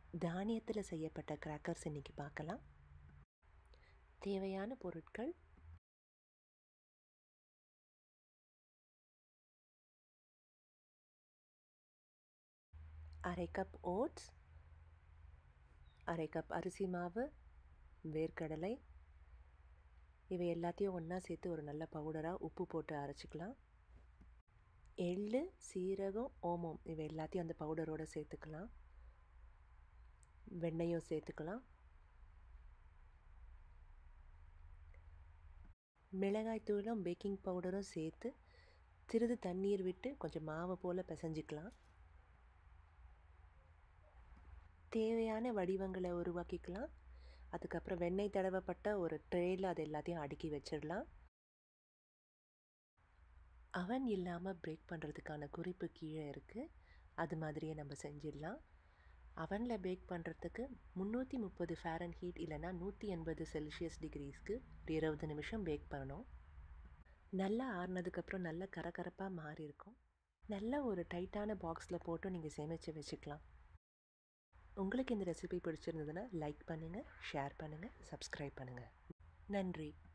தானியத்தில் செய்யப்பட்ட கிராக்கர்ஸ் இன்றைக்கி பார்க்கலாம் தேவையான பொருட்கள் அரை கப் ஓட்ஸ் அரை கப் அரிசி மாவு வேர்க்கடலை இவை எல்லாத்தையும் ஒன்றா சேர்த்து ஒரு நல்ல பவுடராக உப்பு போட்டு அரைச்சிக்கலாம் எள் சீரகம் ஓமம் இவை எல்லாத்தையும் அந்த பவுடரோடு சேர்த்துக்கலாம் வெண்ணெயும் சேர்த்துக்கலாம் மிளகாய் தூளும் பேக்கிங் பவுடரும் சேர்த்து சிறிது தண்ணீர் விட்டு கொஞ்சம் மாவு போல் பிசைஞ்சிக்கலாம் தேவையான வடிவங்களை உருவாக்கிக்கலாம் அதுக்கப்புறம் வெண்ணெய் தடவப்பட்ட ஒரு ட்ரேயில் அது எல்லாத்தையும் அடுக்கி வச்சிடலாம் அவன் இல்லாமல் பிரேக் பண்ணுறதுக்கான குறிப்பு கீழே இருக்குது அது மாதிரியே நம்ம செஞ்சிடலாம் அவனில் பேக் பண்ணுறதுக்கு முந்நூற்றி முப்பது ஃபேரன் ஹீட் இல்லைனா நூற்றி எண்பது செல்சியஸ் டிகிரிஸ்க்கு ஒரு இருபது நிமிஷம் பேக் பண்ணணும் நல்லா ஆறுனதுக்கப்புறம் நல்ல கரகரப்பாக மாறி இருக்கும் நல்ல ஒரு டைட்டான பாக்ஸில் போட்டு நீங்கள் சேமித்து வச்சுக்கலாம் உங்களுக்கு இந்த ரெசிபி பிடிச்சிருந்ததுன்னா லைக் பண்ணுங்கள் ஷேர் பண்ணுங்கள் சப்ஸ்கிரைப் பண்ணுங்கள் நன்றி